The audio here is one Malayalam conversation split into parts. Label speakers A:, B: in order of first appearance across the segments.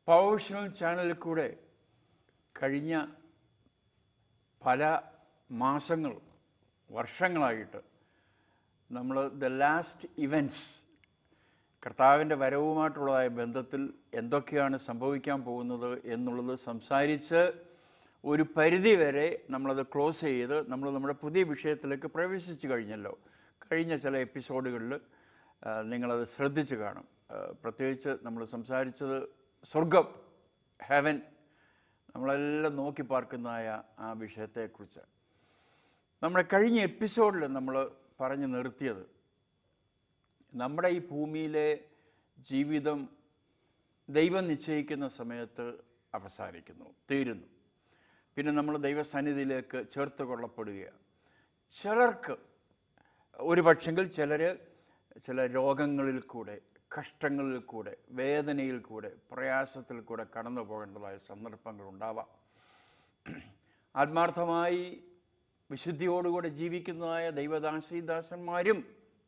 A: പവർഷണൽ ചാനലിൽ കൂടെ കഴിഞ്ഞ പല മാസങ്ങൾ വർഷങ്ങളായിട്ട് നമ്മൾ ദ ലാസ്റ്റ് ഇവൻറ്റ്സ് കർത്താവിൻ്റെ വരവുമായിട്ടുള്ളതായ ബന്ധത്തിൽ എന്തൊക്കെയാണ് സംഭവിക്കാൻ പോകുന്നത് എന്നുള്ളത് സംസാരിച്ച് ഒരു പരിധി വരെ നമ്മളത് ക്ലോസ് ചെയ്ത് നമ്മൾ നമ്മുടെ പുതിയ വിഷയത്തിലേക്ക് പ്രവേശിച്ചു കഴിഞ്ഞല്ലോ കഴിഞ്ഞ ചില എപ്പിസോഡുകളിൽ ആ, നിങ്ങളത് ശ്രദ്ധിച്ച് കാണും ആ, പ്രത്യേകിച്ച് നമ്മൾ സംസാരിച്ചത് സ്വർഗം ഹെവൻ നമ്മളെല്ലാം നോക്കി പാർക്കുന്നതായ ആ വിഷയത്തെക്കുറിച്ച് നമ്മുടെ കഴിഞ്ഞ എപ്പിസോഡിൽ നമ്മൾ പറഞ്ഞു നിർത്തിയത് നമ്മുടെ ഈ ഭൂമിയിലെ ജീവിതം ദൈവം നിശ്ചയിക്കുന്ന സമയത്ത് അവസാനിക്കുന്നു തീരുന്നു പിന്നെ നമ്മൾ ദൈവസന്നിധിയിലേക്ക് ചേർത്ത് കൊള്ളപ്പെടുകയാണ് ചിലർക്ക് ഒരു പക്ഷെങ്കിൽ ചിലർ ചില രോഗങ്ങളിൽ കൂടെ കഷ്ടങ്ങളിൽ കൂടെ വേദനയിൽ കൂടെ പ്രയാസത്തിൽ കൂടെ കടന്നു പോകേണ്ടതായ സന്ദർഭങ്ങൾ ഉണ്ടാവാം ആത്മാർത്ഥമായി വിശുദ്ധിയോടുകൂടെ ജീവിക്കുന്നതായ ദൈവദാസീദാസന്മാരും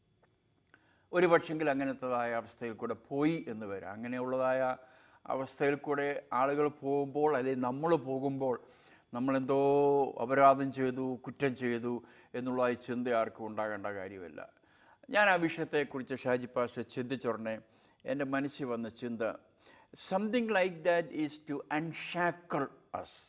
A: ഒരു പക്ഷെങ്കിൽ അങ്ങനത്തതായ അവസ്ഥയിൽ കൂടെ പോയി എന്ന് വരാം അങ്ങനെയുള്ളതായ അവസ്ഥയിൽ കൂടെ ആളുകൾ പോകുമ്പോൾ അല്ലെങ്കിൽ നമ്മൾ പോകുമ്പോൾ നമ്മളെന്തോ അപരാധം ചെയ്തു കുറ്റം ചെയ്തു എന്നുള്ള ഈ ചിന്ത ആർക്കും ഉണ്ടാകേണ്ട കാര്യമില്ല ഞാൻ ആ വിഷയത്തെക്കുറിച്ച് ഷാജി പാസ് ചിന്തിച്ചുടനെ എൻ്റെ മനസ്സിൽ വന്ന ചിന്ത something like that is to unshackle us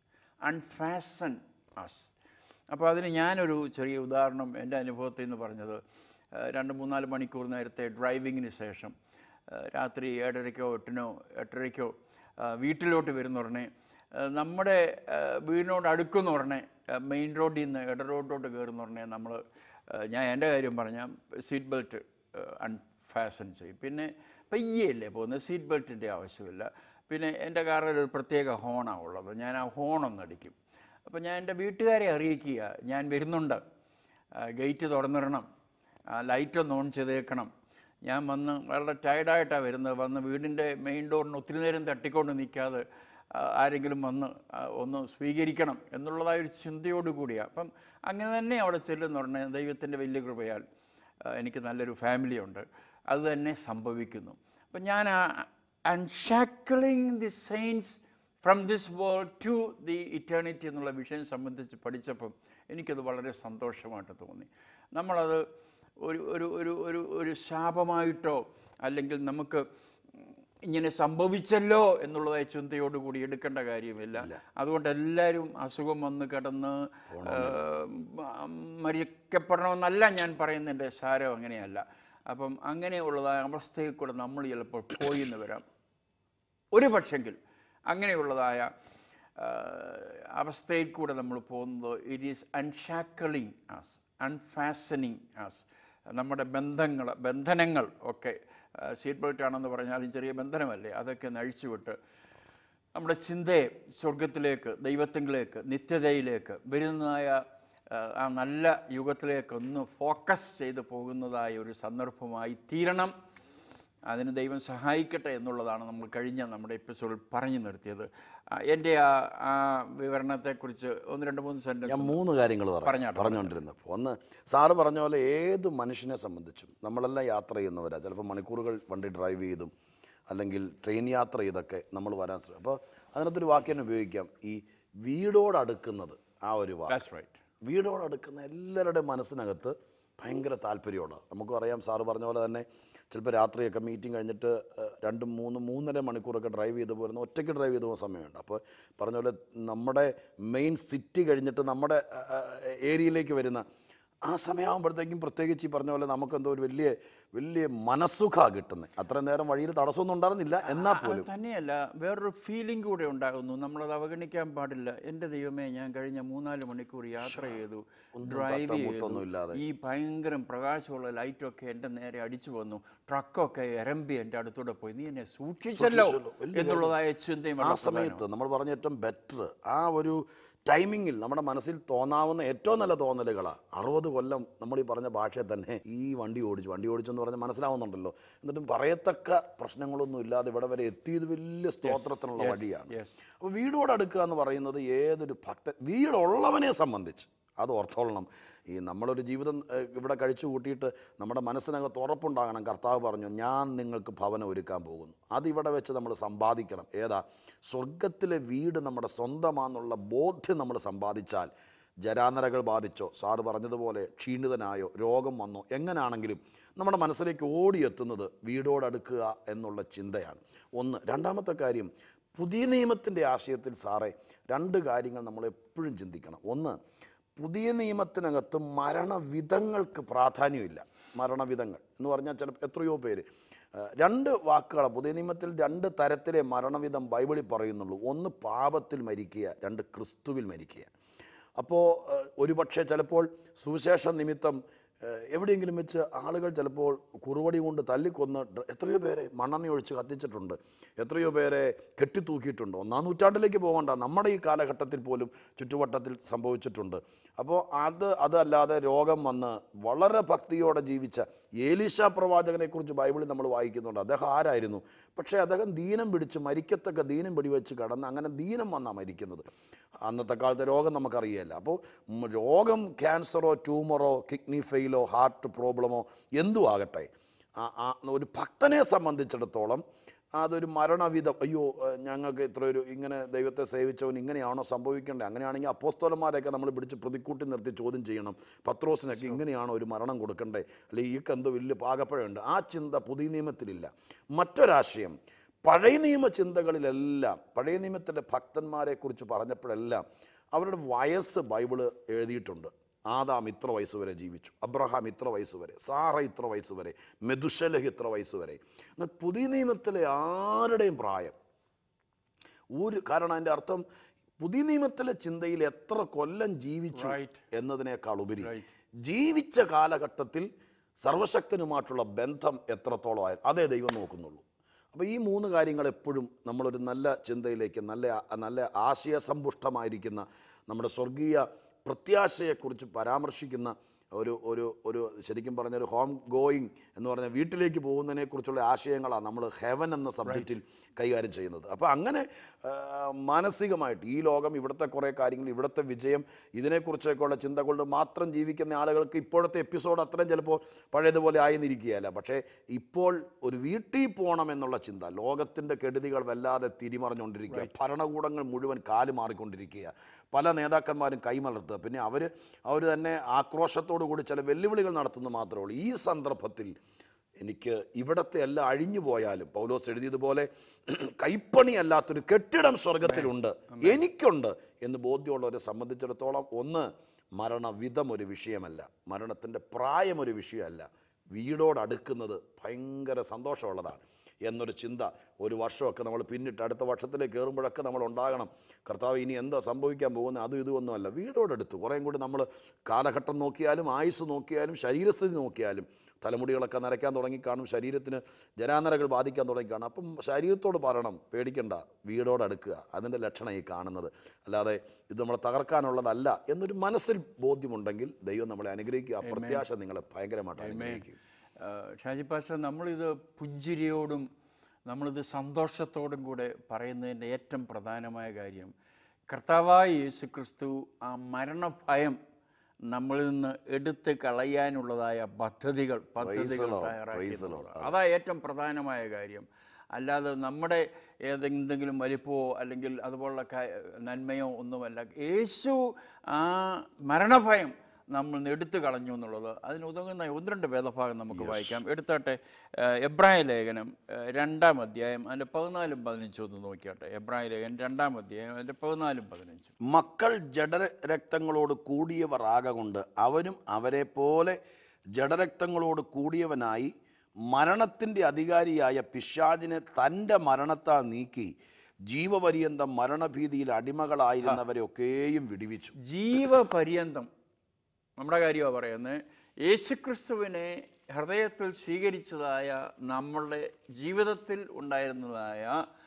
A: unfasten us അപ്പോൾ അതിന് ഞാനൊരു ചെറിയ ഉദാഹരണം എൻ്റെ അനുഭവത്തിൽ നിന്ന് പറഞ്ഞത് ആ, രണ്ട് മൂന്നാല് മണിക്കൂർ നേരത്തെ ഡ്രൈവിങ്ങിന് ശേഷം ആ, രാത്രി ഏഴരയ്ക്കോ എട്ടിനോ എട്ടരയ്ക്കോ ആ, വീട്ടിലോട്ട് വരുന്ന ഉടനെ ആ, നമ്മുടെ ആ, വീടിനോട് അടുക്കുന്ന ഉടനെ മെയിൻ റോഡിൽ നിന്ന് ഇട റോഡിലോട്ട് കയറുന്ന ഉടനെ നമ്മൾ ഞാൻ എൻ്റെ കാര്യം പറഞ്ഞാൽ സീറ്റ് ബെൽറ്റ് അൺഫാസൺ ചെയ്യും പിന്നെ പയ്യല്ലേ പോകുന്നത് സീറ്റ് ബെൽറ്റിൻ്റെ ആവശ്യമില്ല പിന്നെ എൻ്റെ കാറിൽ ഒരു പ്രത്യേക ഹോണാണ് ഉള്ളത് ഞാൻ ആ ഹോണൊന്നടിക്കും അപ്പോൾ ഞാൻ എൻ്റെ വീട്ടുകാരെ അറിയിക്കുക ഞാൻ വരുന്നുണ്ട് ആ, ഗേറ്റ് തുറന്നിടണം ആ, ലൈറ്റ് ഒന്ന് ഓൺ ചെയ്തേക്കണം ഞാൻ വന്ന് വളരെ ടയർഡായിട്ടാണ് വരുന്നത് വന്ന് വീടിൻ്റെ മെയിൻ ഡോറിന് ഒത്തിരി നേരം തട്ടിക്കൊണ്ട് നിൽക്കാതെ ആ, ആരെങ്കിലും വന്ന് ആ, ഒന്ന് സ്വീകരിക്കണം എന്നുള്ളതായ ഒരു ചിന്തയോട് കൂടിയാണ് അപ്പം അങ്ങനെ തന്നെ അവിടെ ചെല്ലുന്ന ഉടനെ ദൈവത്തിൻ്റെ വലിയ കൃപയാൽ ആ, എനിക്ക് നല്ലൊരു ഫാമിലിയുണ്ട് അത് തന്നെ സംഭവിക്കുന്നു അപ്പം ഞാൻ unshackling the chains from this world to the eternity എന്നുള്ള വിഷയം സംബന്ധിച്ച് പഠിച്ചപ്പം എനിക്കത് വളരെ സന്തോഷമായിട്ട് തോന്നി നമ്മളത് ഒരു ഒരു ഒരു ഒരു ഒരു ശാപമായിട്ടോ അല്ലെങ്കിൽ നമുക്ക് ഇങ്ങനെ സംഭവിച്ചല്ലോ എന്നുള്ളതായ ചിന്തയോടുകൂടി എടുക്കേണ്ട കാര്യമില്ല അതുകൊണ്ട് എല്ലാവരും അസുഖം വന്ന് കിടന്ന് ആ, മരിക്കപ്പെടണമെന്നല്ല ഞാൻ പറയുന്നതിൻ്റെ സാരം അങ്ങനെയല്ല അപ്പം അങ്ങനെയുള്ളതായ അവസ്ഥയിൽ കൂടെ നമ്മൾ ചിലപ്പോൾ പോയി എന്ന് വരാം ഒരു പക്ഷെങ്കിൽ അങ്ങനെയുള്ളതായ ആ, അവസ്ഥയിൽ കൂടെ നമ്മൾ പോകുന്നത് it is unshackling us unfastening us നമ്മുടെ ബന്ധങ്ങൾ ബന്ധനങ്ങൾ ഒക്കെ സീറ്റ് ബെൽറ്റ് ആണെന്ന് പറഞ്ഞാലും ചെറിയ ബന്ധനമല്ലേ അതൊക്കെ ഒന്ന് അഴിച്ചുവിട്ട് നമ്മുടെ ചിന്തയെ സ്വർഗത്തിലേക്ക് ദൈവത്തിലേക്ക് നിത്യതയിലേക്ക് വരുന്നതായ ആ, ആ നല്ല യുഗത്തിലേക്ക് ഒന്ന് ഫോക്കസ് ചെയ്ത് പോകുന്നതായ ഒരു സന്ദർഭമായി തീരണം അതിന് ദൈവം സഹായിക്കട്ടെ എന്നുള്ളതാണ് നമ്മൾ കഴിഞ്ഞ നമ്മുടെ എപ്പിസോഡിൽ പറഞ്ഞു നിർത്തിയത് ആ, എൻ്റെ ആ ആ വിവരണത്തെക്കുറിച്ച് ഒന്ന് രണ്ട് മൂന്ന്
B: ഞാൻ
A: സെൻറ്റൻസ്
B: മൂന്ന് കാര്യങ്ങൾ പറയാം
A: പറഞ്ഞാട്ടെ.
B: പറഞ്ഞുകൊണ്ടിരുന്നപ്പോൾ ഒന്ന് സാറ് പറഞ്ഞ പോലെ ഏത് മനുഷ്യനെ സംബന്ധിച്ചും നമ്മളെല്ലാം യാത്ര ചെയ്യുന്നവരാണ് ചിലപ്പോൾ മണിക്കൂറുകൾ വണ്ടി ഡ്രൈവ് ചെയ്തും അല്ലെങ്കിൽ ട്രെയിൻ യാത്ര ചെയ്തൊക്കെ നമ്മൾ വരാൻ ശ്രമിക്കും അപ്പോൾ അതിനകത്തൊരു വാക്യം ഉപയോഗിക്കാം ഈ വീടോടടുക്കുന്നത് ആ ഒരു വാക്ക്
A: ദാറ്റ്സ് റൈറ്റ്
B: വീടോടടുക്കുന്ന എല്ലാവരുടെയും മനസ്സിനകത്ത് ഭയങ്കര താല്പര്യമുള്ള നമുക്കും അറിയാം സാറ് പറഞ്ഞ പോലെ തന്നെ ചിലപ്പോൾ രാത്രിയൊക്കെ മീറ്റിംഗ് കഴിഞ്ഞിട്ട് ഏഹ്, രണ്ടും മൂന്നും മൂന്നര മണിക്കൂറൊക്കെ ഡ്രൈവ് ചെയ്ത് പോരുന്ന ഒറ്റയ്ക്ക് ഡ്രൈവ് ചെയ്ത് പോകുന്ന സമയമുണ്ട് അപ്പോൾ പറഞ്ഞ പോലെ നമ്മുടെ മെയിൻ സിറ്റി കഴിഞ്ഞിട്ട് നമ്മുടെ ഏരിയയിലേക്ക് വരുന്ന ആ സമയമാകുമ്പോഴത്തേക്കും പ്രത്യേകിച്ച് ഈ പറഞ്ഞ പോലെ നമുക്കെന്തോ ഒരു വലിയ വലിയ മനസ്സുഖ കിട്ടുന്നത് അത്രയും നേരം വഴിയിൽ തടസ്സമൊന്നും ഉണ്ടായിരുന്നില്ല എന്നാൽ
A: അത്
B: പോലും
A: തന്നെയല്ല വേറൊരു ഫീലിംഗ് കൂടെ ഉണ്ടാകുന്നു നമ്മളത് അവഗണിക്കാൻ പാടില്ല എൻ്റെ ദൈവമേ ഞാൻ കഴിഞ്ഞ മൂന്നാല് മണിക്കൂർ യാത്ര ചെയ്തു ഡ്രൈവ് ചെയ്തു
B: മുട്ടൊന്നുമില്ലാതെ.
A: ഈ ഭയങ്കരം പ്രകാശമുള്ള ലൈറ്റൊക്കെ എൻ്റെ നേരെ അടിച്ചു വന്നു ട്രക്കൊക്കെ എരമ്പി എൻ്റെ അടുത്തൂടെ പോയി നീ എന്നെ സൂക്ഷിച്ചല്ലോ എന്നുള്ളതായ ചിന്തയും
B: ആ
A: വളരെ
B: സമയത്ത് നമ്മൾ പറഞ്ഞ ഏറ്റവും ബെറ്റർ ആ ഒരു ടൈമിങ്ങിൽ നമ്മുടെ മനസ്സിൽ തോന്നാവുന്ന ഏറ്റവും നല്ല തോന്നലുകളാണ് അറുപത് കൊല്ലം നമ്മൾ ഈ പറഞ്ഞ ഭാഷയെ തന്നെ ഈ വണ്ടി ഓടിച്ചു വണ്ടി ഓടിച്ചെന്ന് പറഞ്ഞാൽ മനസ്സിലാവുന്നുണ്ടല്ലോ എന്നിട്ടും പറയത്തക്ക പ്രശ്നങ്ങളൊന്നും ഇല്ലാതെ ഇവിടെ വരെ എത്തിയത് വലിയ സ്തോത്രത്തിനുള്ള വഴിയാണ്
A: yes.
B: അപ്പോൾ വീടോട് അടുക്കുക എന്ന് പറയുന്നത് ഏതൊരു ഭക്തൻ വീടുള്ളവനെ സംബന്ധിച്ച് അത് ഓർത്തോളണം ഈ നമ്മളൊരു ജീവിതം ഏഹ്, ഇവിടെ കഴിച്ചു കൂട്ടിയിട്ട് നമ്മുടെ മനസ്സിനകത്ത് ഉറപ്പുണ്ടാകണം കർത്താവ് പറഞ്ഞു ഞാൻ നിങ്ങൾക്ക് ഭവനം ഒരുക്കാൻ പോകുന്നു അതിവിടെ വെച്ച് നമ്മൾ സമ്പാദിക്കണം ഏതാ സ്വർഗത്തിലെ വീട് നമ്മുടെ സ്വന്തമാണെന്നുള്ള ബോധ്യം നമ്മൾ സമ്പാദിച്ചാൽ ജരാനരകൾ ബാധിച്ചോ സാറ് പറഞ്ഞതുപോലെ ക്ഷീണിതനായോ രോഗം വന്നോ എങ്ങനെയാണെങ്കിലും നമ്മുടെ മനസ്സിലേക്ക് ഓടിയെത്തുന്നത് വീടോടടുക്കുക എന്നുള്ള ചിന്തയാണ് ഒന്ന് രണ്ടാമത്തെ കാര്യം പുതിയ നിയമത്തിൻ്റെ ആശയത്തിൽ സാറേ രണ്ട് കാര്യങ്ങൾ നമ്മൾ എപ്പോഴും ചിന്തിക്കണം ഒന്ന് പുതിയ നിയമത്തിനകത്ത് മരണവിധങ്ങൾക്ക് പ്രാധാന്യമില്ല മരണവിധങ്ങൾ എന്ന് പറഞ്ഞാൽ ചില എത്രയോ പേര് ആ, രണ്ട് വാക്കുകളാണ് പുതിയ നിയമത്തിൽ രണ്ട് തരത്തിലെ മരണവിധം ബൈബിളിൽ പറയുന്നുള്ളൂ ഒന്ന് പാപത്തിൽ മരിക്കുക രണ്ട് ക്രിസ്തുവിൽ മരിക്കുക അപ്പോൾ ഒരുപക്ഷെ ചിലപ്പോൾ സുവിശേഷ നിമിത്തം ഏഹ്, എവിടെയെങ്കിലും വെച്ച് ആളുകൾ ചിലപ്പോൾ കുറുവടി കൊണ്ട് തല്ലിക്കൊന്ന് ഡ്ര- എത്രയോ പേരെ മണ്ണെണ്ണ ഒഴിച്ച് കത്തിച്ചിട്ടുണ്ട് എത്രയോ പേരെ കെട്ടിത്തൂക്കിയിട്ടുണ്ട് ഒന്നാം നൂറ്റാണ്ടിലേക്ക് പോകണ്ട നമ്മുടെ ഈ കാലഘട്ടത്തിൽ പോലും ചുറ്റുവട്ടത്തിൽ സംഭവിച്ചിട്ടുണ്ട് അപ്പോൾ അത് അതല്ലാതെ രോഗം വന്ന് വളരെ ഭക്തിയോടെ ജീവിച്ച ഏലീശ പ്രവാചകനെക്കുറിച്ച് ബൈബിളിൽ നമ്മൾ വായിക്കുന്നുണ്ട് അദ്ദേഹം ആരായിരുന്നു പക്ഷേ അദ്ദേഹം ദീനം പിടിച്ച് മരിക്കത്തക്ക ദീനം പിടിവെച്ച് കടന്ന് അങ്ങനെ ദീനം വന്നാണ് മരിക്കുന്നത് അന്നത്തെ കാലത്തെ രോഗം നമുക്കറിയില്ല അപ്പോൾ ഉം, രോഗം ക്യാൻസറോ ട്യൂമറോ കിഡ്നി ഫെയിലോ ഹാർട്ട് പ്രോബ്ലമോ എന്തും ആകട്ടെ ആ- ആ ഒരു ഭക്തനെ സംബന്ധിച്ചിടത്തോളം അതൊരു മരണവിധം അയ്യോ ഏഹ്, ഞങ്ങൾക്ക് ഇത്ര ഒരു ഇങ്ങനെ ദൈവത്തെ സേവിച്ചവൻ ഇങ്ങനെയാണോ സംഭവിക്കേണ്ടത് അങ്ങനെയാണെങ്കിൽ അപ്പോസ്തോലന്മാരെയൊക്കെ നമ്മൾ പിടിച്ച് പ്രതിക്കൂട്ടി നിർത്തി ചോദ്യം ചെയ്യണം പത്രോസിനൊക്കെ ഇങ്ങനെയാണോ ഒരു മരണം കൊടുക്കണ്ടേ അല്ലെങ്കിൽ ഈ എന്തോ വലിയ പാകപ്പഴമുണ്ട് ആ ചിന്ത പുതിയ നിയമത്തിലില്ല മറ്റൊരാശയം പഴയ നിയമ ചിന്തകളിലെല്ലാം പഴയ നിയമത്തിലെ ഭക്തന്മാരെക്കുറിച്ച് പറഞ്ഞപ്പോഴെല്ലാം അവരുടെ വയസ്സ് ബൈബിള് എഴുതിയിട്ടുണ്ട് ആദാം ഇത്ര വയസ്സ് വരെ ജീവിച്ചു അബ്രഹാം ഇത്ര വയസ്സ് വരെ സാറ ഇത്ര വയസ്സ് വരെ മെതുശലഹ് ഇത്ര വയസ്സ് വരെ എന്നാൽ പുതിയ നിയമത്തിലെ ആരുടെയും പ്രായം ഒരു കാരണം അതിൻ്റെ അർത്ഥം പുതിയ നിയമത്തിലെ ചിന്തയിൽ എത്ര കൊല്ലം ജീവിച്ചു
A: Right.
B: എന്നതിനേക്കാൾ ഉപരി
A: Right.
B: ജീവിച്ച കാലഘട്ടത്തിൽ സർവശക്തനുമായിട്ടുള്ള ബന്ധം എത്രത്തോളം ആയി അതേ ദൈവം നോക്കുന്നുള്ളൂ അപ്പോൾ ഈ മൂന്ന് കാര്യങ്ങൾ എപ്പോഴും നമ്മളൊരു നല്ല ചിന്തയിലേക്ക് നല്ല നല്ല ആശയസമ്പുഷ്ടമായിരിക്കുന്ന നമ്മുടെ സ്വർഗീയ പ്രത്യാശയെക്കുറിച്ച് പരാമർശിക്കുന്ന ഒരു ഒരു ഒരു ശരിക്കും പറഞ്ഞ ഒരു ഹോം ഗോയിങ് എന്ന് പറഞ്ഞാൽ വീട്ടിലേക്ക് പോകുന്നതിനെക്കുറിച്ചുള്ള ആശയങ്ങളാണ് നമ്മൾ ഹെവൻ എന്ന സബ്ജക്റ്റിൽ കൈകാര്യം ചെയ്യുന്നത് അപ്പോൾ അങ്ങനെ ആ, മാനസികമായിട്ട് ഈ ലോകം ഇവിടുത്തെ കുറേ കാര്യങ്ങൾ ഇവിടുത്തെ വിജയം ഇതിനെക്കുറിച്ചൊക്കെയുള്ള ചിന്ത കൊണ്ട് മാത്രം ജീവിക്കുന്ന ആളുകൾക്ക് ഇപ്പോഴത്തെ എപ്പിസോഡ് അത്രയും ചിലപ്പോൾ പഴയതുപോലെ ആയെന്നിരിക്കുകയല്ല പക്ഷേ ഇപ്പോൾ ഒരു വീട്ടിൽ പോകണം എന്നുള്ള ചിന്ത ലോകത്തിൻ്റെ കെടുതികൾ വല്ലാതെ തിരിമറിഞ്ഞുകൊണ്ടിരിക്കുക ഭരണകൂടങ്ങൾ മുഴുവൻ കാല് മാറിക്കൊണ്ടിരിക്കുക പല നേതാക്കന്മാരും കൈമലർത്തുക പിന്നെ അവർ അവർ തന്നെ ആക്രോശത്തോടു കൂടി ചില വെല്ലുവിളികൾ നടത്തുന്നു മാത്രമേ ഉള്ളൂ ഈ സന്ദർഭത്തിൽ എനിക്ക് ഇവിടത്തെ എല്ലാം അഴിഞ്ഞു പോയാലും പൗലോസ് എഴുതിയതുപോലെ കൈപ്പണിയല്ലാത്തൊരു കെട്ടിടം സ്വർഗത്തിലുണ്ട് എനിക്കുണ്ട് എന്ന് ബോധ്യമുള്ളവരെ സംബന്ധിച്ചിടത്തോളം ഒന്ന് മരണവിധം ഒരു വിഷയമല്ല മരണത്തിൻ്റെ പ്രായം ഒരു വിഷയമല്ല വീടോട് അടുക്കുന്നത് ഭയങ്കര സന്തോഷമുള്ളതാണ് എന്നൊരു ചിന്ത ഒരു വർഷമൊക്കെ നമ്മൾ പിന്നിട്ട് അടുത്ത വർഷത്തിലേക്ക് കയറുമ്പോഴൊക്കെ നമ്മൾ ഉണ്ടാകണം കർത്താവ് ഇനി എന്താ സംഭവിക്കാൻ പോകുന്നത് അതും ഇതും ഒന്നുമല്ല വീടോടടുത്ത് കുറേയും കൂടി നമ്മൾ കാലഘട്ടം നോക്കിയാലും ആയുസ് നോക്കിയാലും ശരീരസ്ഥിതി നോക്കിയാലും തലമുടികളൊക്കെ നരയ്ക്കാൻ തുടങ്ങിക്കാണും ശരീരത്തിന് ജരാനരകൾ ബാധിക്കാൻ തുടങ്ങിക്കാണും അപ്പം ശരീരത്തോട് പറയണം പേടിക്കണ്ട വീടോടടുക്കുക അതിൻ്റെ ലക്ഷണം ഈ കാണുന്നത് അല്ലാതെ ഇത് നമ്മളെ തകർക്കാനുള്ളതല്ല എന്നൊരു മനസ്സിൽ ബോധ്യമുണ്ടെങ്കിൽ ദൈവം നമ്മളെ അനുഗ്രഹിക്കുക ആ പ്രത്യാശ നിങ്ങളെ ഭയങ്കരമായിട്ട് അനുഗ്രഹിക്കും
A: ആഹ് ഷാജി പാസ്റ്റർ നമ്മളിത് പുഞ്ചിരിയോടും നമ്മളിത് സന്തോഷത്തോടും കൂടെ പറയുന്നതിൻ്റെ ഏറ്റവും പ്രധാനമായ കാര്യം കർത്താവായ യേശു ക്രിസ്തു ആ മരണഭയം നമ്മളിൽ നിന്ന് എടുത്ത് കളയാനുള്ളതായ പദ്ധതികൾ പദ്ധതികൾ
B: Lord,
A: തയ്യാറാക്കി
B: praise the Lord.
A: അതാ ഏറ്റവും പ്രധാനമായ കാര്യം അല്ലാതെ നമ്മുടെ ഏതെന്തെങ്കിലും വലിപ്പമോ അല്ലെങ്കിൽ അതുപോലുള്ള കാ- നന്മയോ ഒന്നുമല്ല യേശു ആ മരണഭയം നമ്മൾ നിന്ന് എടുത്തു കളഞ്ഞു എന്നുള്ളത് അതിന് ഉതകുന്ന ഒന്ന് രണ്ട് വേദഭാഗം നമുക്ക് വായിക്കാം എടുത്താട്ടെ ഏഹ്, എബ്രായ ലേഖനം ഏഹ്, രണ്ടാം അധ്യായം അതിൻ്റെ പതിനാലും പതിനഞ്ചും ഒന്ന് നോക്കിയാട്ടെ എബ്രായ ലേഖനം രണ്ടാം അധ്യായം അതിൻ്റെ പതിനാലും പതിനഞ്ചും
B: മക്കൾ ജഡരക്തങ്ങളോട് കൂടിയവർ ആകൊണ്ട് അവനും അവരെ പോലെ ജഡരക്തങ്ങളോട് കൂടിയവനായി മരണത്തിൻ്റെ അധികാരിയായ പിശാചിനെ തൻ്റെ മരണത്താൽ നീക്കി ജീവപര്യന്തം മരണഭീതിയിൽ അടിമകളായിരുന്നവരെ ഒക്കെയും വിടിവിച്ചു
A: ജീവപര്യന്തം നമ്മുടെ കാര്യമാണ് പറയുന്നത് യേശുക്രിസ്തുവിനെ ഹൃദയത്തിൽ സ്വീകരിച്ചതായ നമ്മളുടെ ജീവിതത്തിൽ ഉണ്ടായിരുന്നതായ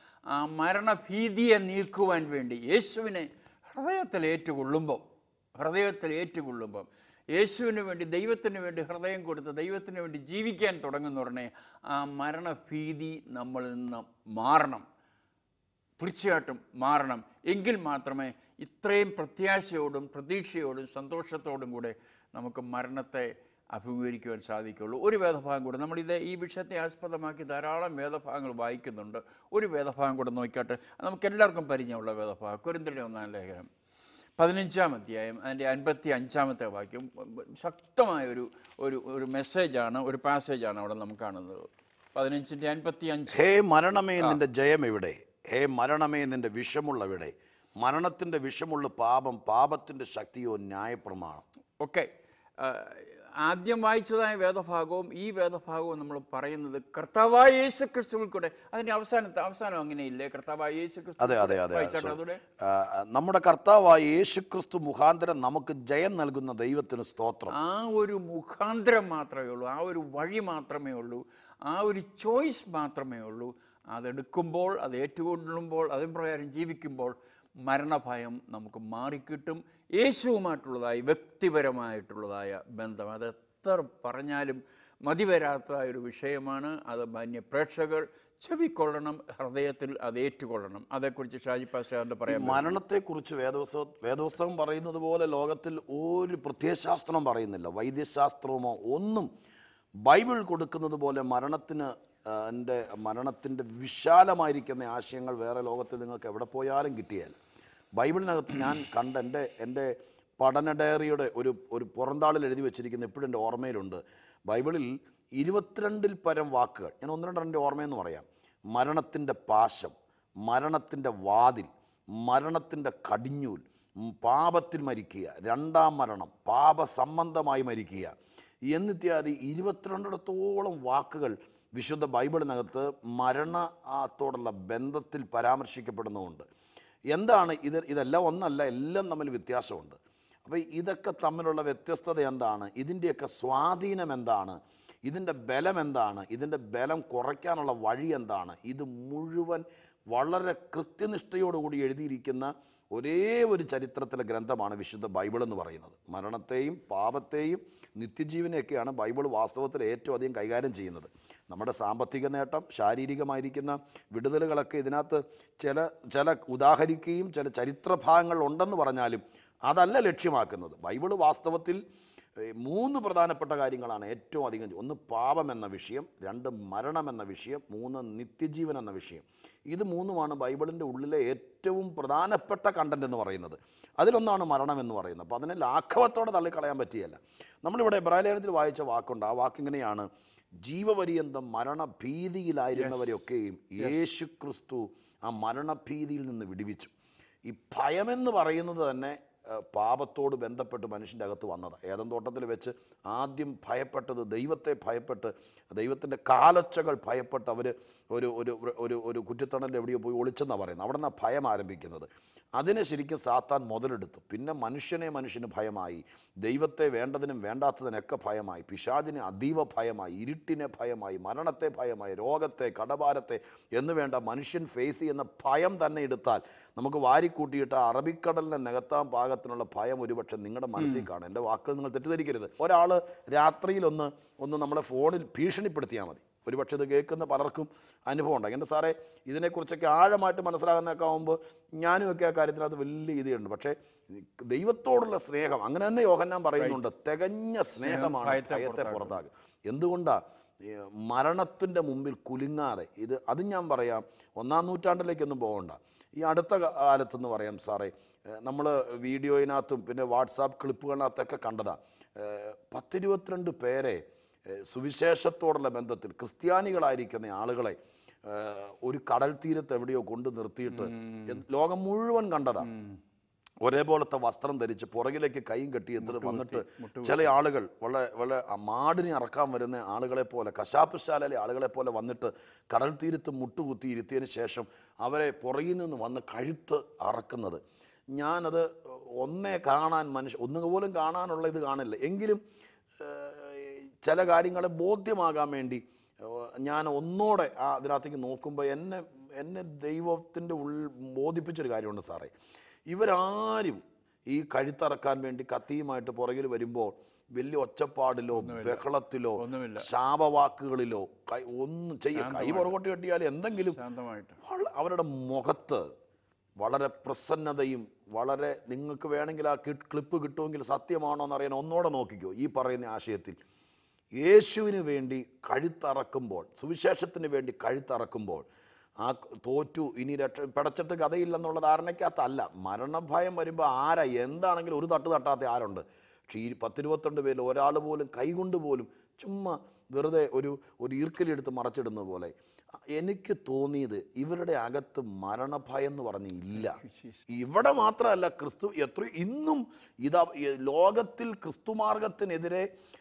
A: ആ മരണഭീതിയെ നീക്കുവാൻ വേണ്ടി യേശുവിനെ ഹൃദയത്തിൽ ഏറ്റുകൊള്ളുമ്പോൾ ഹൃദയത്തിൽ ഏറ്റുകൊള്ളുമ്പം യേശുവിന് വേണ്ടി ദൈവത്തിന് വേണ്ടി ഹൃദയം കൊടുത്ത് ദൈവത്തിന് വേണ്ടി ജീവിക്കാൻ തുടങ്ങുന്ന ഉടനെ ആ മരണഭീതി നമ്മളിൽ നിന്ന് മാറണം തീർച്ചയായിട്ടും മാറണം എങ്കിൽ മാത്രമേ ഇത്രയും പ്രത്യാശയോടും പ്രതീക്ഷയോടും സന്തോഷത്തോടും കൂടെ നമുക്ക് മരണത്തെ അഭിമുഖീകരിക്കുവാൻ സാധിക്കുകയുള്ളൂ ഒരു വേദഭാഗം കൂടെ നമ്മളിത് ഈ വിഷയത്തെ ആസ്പദമാക്കി ധാരാളം വേദഭാഗങ്ങൾ വായിക്കുന്നുണ്ട് ഒരു വേദഭാഗം കൂടെ നോക്കിയാട്ടെ നമുക്ക് എല്ലാവർക്കും പരിചയമുള്ള വേദഭാഗം കുരിന്തരുടെ ഒന്നാം ലേഖനം പതിനഞ്ചാം അധ്യായം അതിൻ്റെ അൻപത്തി അഞ്ചാമത്തെ വാക്യം ശക്തമായ ഒരു ഒരു ഒരു മെസ്സേജാണ് ഒരു പാസേജാണ് അവിടെ നമുക്ക് കാണുന്നത് പതിനഞ്ചിൻ്റെ അൻപത്തി അഞ്ച്
B: ഹേ മരണമേ നിന്റെ ജയം എവിടെ ഹേ മരണമേ നിന്റെ വിഷമുള്ളവിടെ മരണത്തിൻ്റെ വിഷമുള്ള പാപം പാപത്തിൻ്റെ ശക്തിയോ ന്യായപ്രമാണം
A: ഓക്കെ ആദ്യം വായിച്ചതായ വേദഭാഗവും ഈ വേദഭാഗവും നമ്മൾ പറയുന്നത് കർത്താവായ യേശു ക്രിസ്തുവിൽ കൂടെ അതിൻ്റെ അവസാനത്തെ അവസാനം അങ്ങനെയില്ലേ കർത്താവായ യേശു ക്രിസ്തു
B: അതെ അതെ അതെ
A: വായിച്ചാട്ടെ അതൂടെ
B: ആ, നമ്മുടെ കർത്താവായ യേശുക്രിസ്തു മുഖാന്തരം നമുക്ക് ജയം നൽകുന്ന ദൈവത്തിന് സ്തോത്രം
A: ആ ഒരു മുഖാന്തരം മാത്രമേ ഉള്ളൂ ആ ഒരു വഴി മാത്രമേ ഉള്ളൂ ആ ഒരു ചോയ്സ് മാത്രമേ ഉള്ളൂ അതെടുക്കുമ്പോൾ അത് ഏറ്റുകൊള്ളുമ്പോൾ അതിന് പ്രകാരം ജീവിക്കുമ്പോൾ മരണഭയം നമുക്ക് മാറിക്കിട്ടും യേശുവുമായിട്ടുള്ളതായ വ്യക്തിപരമായിട്ടുള്ളതായ ബന്ധം അത് എത്ര പറഞ്ഞാലും മതിവരാത്ത ഒരു വിഷയമാണ് അത് മാന്യ പ്രേക്ഷകർ ചെവിക്കൊള്ളണം ഹൃദയത്തിൽ അത് ഏറ്റുകൊള്ളണം അതേക്കുറിച്ച് ഷാജി പാസ്റ്റാറിൻ്റെ പറയാം
B: മരണത്തെക്കുറിച്ച് വേദവസ്തം വേദവസ്തകം പറയുന്നത് പോലെ ലോകത്തിൽ ഒരു പ്രത്യയശാസ്ത്രം പറയുന്നില്ല വൈദ്യശാസ്ത്രമോ ഒന്നും ബൈബിൾ കൊടുക്കുന്നത് പോലെ മരണത്തിന് ആ, എൻ്റെ മരണത്തിൻ്റെ വിശാലമായിരിക്കുന്ന ആശയങ്ങൾ വേറെ ലോകത്തിൽ നിങ്ങൾക്ക് എവിടെ പോയാലും കിട്ടിയാൽ ബൈബിളിനകത്ത് ഞാൻ കണ്ട എൻ്റെ എൻ്റെ പഠന ഡയറിയുടെ ഒരു ഒരു പുറന്താളിൽ എഴുതി വെച്ചിരിക്കുന്ന ഇപ്പോഴും എൻ്റെ ഓർമ്മയിലുണ്ട് ബൈബിളിൽ ഇരുപത്തിരണ്ടിൽ പരം വാക്കുകൾ ഞാൻ ഒന്ന് രണ്ടെണ്ണം ഓർമ്മയെന്ന് പറയാം മരണത്തിൻ്റെ പാശം മരണത്തിൻ്റെ വാതിൽ മരണത്തിൻ്റെ കടിഞ്ഞൂൽ ഉം, പാപത്തിൽ മരിക്കുക രണ്ടാം മരണം പാപസംബന്ധമായി മരിക്കുക എന്നിത്യാദി ഇരുപത്തിരണ്ടിടത്തോളം വാക്കുകൾ വിശുദ്ധ ബൈബിളിനകത്ത് മരണത്തോടുള്ള ബന്ധത്തിൽ പരാമർശിക്കപ്പെടുന്നുമുണ്ട് എന്താണ് ഇത് ഇതെല്ലാം ഒന്നല്ല എല്ലാം തമ്മിൽ വ്യത്യാസമുണ്ട് അപ്പോൾ ഇതൊക്കെ തമ്മിലുള്ള വ്യത്യസ്തത എന്താണ് ഇതിൻ്റെയൊക്കെ സ്വാധീനം എന്താണ് ഇതിൻ്റെ ബലം എന്താണ് ഇതിൻ്റെ ബലം കുറയ്ക്കാനുള്ള വഴി എന്താണ് ഇത് മുഴുവൻ വളരെ കൃത്യനിഷ്ഠയോടുകൂടി എഴുതിയിരിക്കുന്ന ഒരേ ഒരു ചരിത്രത്തിലെ ഗ്രന്ഥമാണ് വിശുദ്ധ ബൈബിൾ എന്ന് പറയുന്നത് മരണത്തെയും പാപത്തെയും നിത്യജീവനെയൊക്കെയാണ് ബൈബിൾ വാസ്തവത്തിൽ ഏറ്റവും അധികം കൈകാര്യം ചെയ്യുന്നത് നമ്മുടെ സാമ്പത്തിക നേട്ടം ശാരീരികമായിരിക്കുന്ന വിടുതലുകളൊക്കെ ഇതിനകത്ത് ചില ചില ഉദാഹരിക്കുകയും ചില ചരിത്ര ഭാഗങ്ങൾ ഉണ്ടെന്ന് പറഞ്ഞാലും അതല്ല ലക്ഷ്യമാക്കുന്നത് ബൈബിൾ വാസ്തവത്തിൽ ഏഹ്, മൂന്ന് പ്രധാനപ്പെട്ട കാര്യങ്ങളാണ് ഏറ്റവും അധികം ഒന്ന് പാപം എന്ന വിഷയം രണ്ട് മരണം എന്ന വിഷയം മൂന്ന് നിത്യജീവൻ എന്ന വിഷയം ഇത് മൂന്നുമാണ് ബൈബിളിൻ്റെ ഉള്ളിലെ ഏറ്റവും പ്രധാനപ്പെട്ട കണ്ടന്റ് എന്ന് പറയുന്നത് അതിലൊന്നാണ് മരണം എന്ന് പറയുന്നത് അപ്പോൾ അതിനെ ലാഘവത്തോടെ തള്ളിക്കളയാൻ പറ്റിയല്ല നമ്മളിവിടെ ഇബ്രാഹിലേഖനത്തിൽ വായിച്ച വാക്കുണ്ട് ആ വാക്കിങ്ങനെയാണ് ജീവപര്യന്തം മരണഭീതിയിലായിരുന്നവരെയൊക്കെയും യേശു ക്രിസ്തു ആ മരണഭീതിയിൽ നിന്ന് വിടുവിച്ചു ഈ ഭയമെന്ന് പറയുന്നത് തന്നെ ഏഹ്, പാപത്തോട് ബന്ധപ്പെട്ട് മനുഷ്യൻ്റെ അകത്ത് വന്നതാണ് ഏതൻ തോട്ടത്തിൽ വെച്ച് ആദ്യം ഭയപ്പെട്ടത് ദൈവത്തെ ഭയപ്പെട്ട് ദൈവത്തിൻ്റെ കാലച്ചകൾ ഭയപ്പെട്ട് അവർ ഒരു ഒരു ഒരു ഒരു കുറ്റിത്തണലിൽ എവിടെയോ പോയി ഒളിച്ചെന്നാണ് പറയുന്നത് അവിടെ നിന്നാണ് ഭയം ആരംഭിക്കുന്നത് അതിനെ ശരിക്കും സാത്താൻ മുതലെടുത്തു പിന്നെ മനുഷ്യനെ മനുഷ്യന് ഭയമായി ദൈവത്തെ വേണ്ടതിനും വേണ്ടാത്തതിനൊക്കെ ഭയമായി പിശാചിന് അതീവ ഭയമായി ഇരുട്ടിനെ ഭയമായി മരണത്തെ ഭയമായി രോഗത്തെ കടഭാരത്തെ എന്ന് വേണ്ട മനുഷ്യൻ ഫേസ് ചെയ്യുന്ന ഭയം തന്നെ എടുത്താൽ നമുക്ക് വാരിക്കൂട്ടിയിട്ട് ആ അറബിക്കടലിനെ നികത്താൻ പാകത്തിനുള്ള ഭയം ഒരുപക്ഷെ നിങ്ങളുടെ മനസ്സിൽ കാണും എൻ്റെ വാക്കുകൾ നിങ്ങൾ തെറ്റിദ്ധരിക്കരുത് ഒരാൾ രാത്രിയിലൊന്ന് ഒന്ന് നമ്മളെ ഫോണിൽ ഭീഷണിപ്പെടുത്തിയാൽ മതി ഒരുപക്ഷെ ഇത് കേൾക്കുന്ന പലർക്കും അനുഭവം ഉണ്ട് എൻ്റെ സാറേ ഇതിനെക്കുറിച്ചൊക്കെ ആഴമായിട്ട് മനസ്സിലാകുന്നതൊക്കെ ആകുമ്പോൾ ഞാനും ഒക്കെ ആ കാര്യത്തിനകത്ത് വലിയ ഇതുണ്ട് പക്ഷേ ദൈവത്തോടുള്ള സ്നേഹം അങ്ങനെ തന്നെ യോഹന്നാൻ പറയുന്നുണ്ട് തികഞ്ഞ സ്നേഹമാണ്
A: ഭയത്തെ
B: ഭയത്തെ പുറത്താക്കുക എന്തുകൊണ്ടാണ് മരണത്തിൻ്റെ മുമ്പിൽ കുലുങ്ങാതെ ഇത് അതും ഞാൻ പറയാം ഒന്നാം നൂറ്റാണ്ടിലേക്കൊന്നും പോകണ്ട ഈ അടുത്ത കാലത്തെന്ന് പറയാം സാറേ നമ്മൾ വീഡിയോയിനകത്തും പിന്നെ വാട്സാപ്പ് ക്ലിപ്പുകളിനകത്തൊക്കെ കണ്ടതാണ് പത്തിരുപത്തിരണ്ട് പേരെ ഏഹ്, സുവിശേഷത്തോടുള്ള ബന്ധത്തിൽ ക്രിസ്ത്യാനികളായിരിക്കുന്ന ആളുകളെ ഏഹ്, ഒരു കടൽ തീരത്ത് എവിടെയോ കൊണ്ട് നിർത്തിയിട്ട് എന്ത് ലോകം മുഴുവൻ കണ്ടതാണ് ഒരേപോലത്തെ വസ്ത്രം ധരിച്ച് പുറകിലേക്ക് കൈയും കെട്ടിയെത്തിട്ട് വന്നിട്ട് ചില ആളുകൾ വളരെ വളരെ ആ മാടിനെ ഇറക്കാൻ വരുന്ന ആളുകളെ പോലെ കശാപ്പുശാലയിലെ ആളുകളെ പോലെ വന്നിട്ട് കടൽ തീരത്ത് മുട്ടുകുത്തി ഇരുത്തിയതിന് ശേഷം അവരെ പുറകിൽ നിന്ന് വന്ന് കഴുത്ത് അറക്കുന്നത് ഞാനത് ഒന്നേ കാണാൻ മനുഷ്യ ഒന്നുപോലും കാണാനുള്ള ഇത് കാണില്ല എങ്കിലും ഏഹ്, ചില കാര്യങ്ങളെ ബോധ്യമാകാൻ വേണ്ടി ഏഹ്, ഞാൻ ഒന്നോടെ ആ അതിനകത്തേക്ക് നോക്കുമ്പോൾ എന്നെ എന്നെ ദൈവത്തിൻ്റെ ഉള്ളിൽ ബോധിപ്പിച്ചൊരു കാര്യമുണ്ട് സാറേ ഇവരാരും ഈ കഴുത്തറക്കാൻ വേണ്ടി കത്തിയുമായിട്ട് പുറകിൽ വരുമ്പോൾ വലിയ ഒച്ചപ്പാടിലോ ബഹളത്തിലോ
A: ഒന്നുമില്ല.
B: ശാപവാക്കുകളിലോ കൈ ഒന്നും ചെയ്യ കൈ പുറകോട്ട് കെട്ടിയാൽ എന്തെങ്കിലും
A: ശാന്തമായിട്ട്
B: വള- അവരുടെ മുഖത്ത് വളരെ പ്രസന്നതയും വളരെ നിങ്ങൾക്ക് വേണമെങ്കിൽ ആ കി- ക്ലിപ്പ് കിട്ടുമെങ്കിൽ സത്യമാണോ എന്നറിയാൻ ഒന്നുകൂടെ നോക്കിക്കോ ഈ പറയുന്ന ആശയത്തിൽ യേശുവിന് വേണ്ടി കഴുത്തറക്കുമ്പോൾ സുവിശേഷത്തിന് വേണ്ടി കഴുത്തറക്കുമ്പോൾ ആ തോറ്റു ഇനി രക്ഷ പിടച്ചിട്ട് കഥയില്ലെന്നുള്ള ധാരണയ്ക്കകത്തല്ല മരണഭയം വരുമ്പോൾ ആരാ എന്താണെങ്കിലും ഒരു തട്ട് തട്ടാത്ത ആരുണ്ട് പക്ഷേ ഈ പത്തിരുപത്തിരണ്ട് പേരിൽ ഒരാൾ പോലും കൈകൊണ്ട് പോലും ചുമ്മാ വെറുതെ ഒരു ഒരു ഈർക്കലെടുത്ത് മറച്ചിടുന്നത് പോലെ എനിക്ക് തോന്നിയത് ഇവരുടെ അകത്ത് മരണഭയം എന്ന് പറഞ്ഞ് ഇല്ല ഇവിടെ മാത്രമല്ല ക്രിസ്തു എത്ര ഇന്നും ഇതാ ഈ ലോകത്തിൽ ക്രിസ്തുമാർഗത്തിനെതിരെ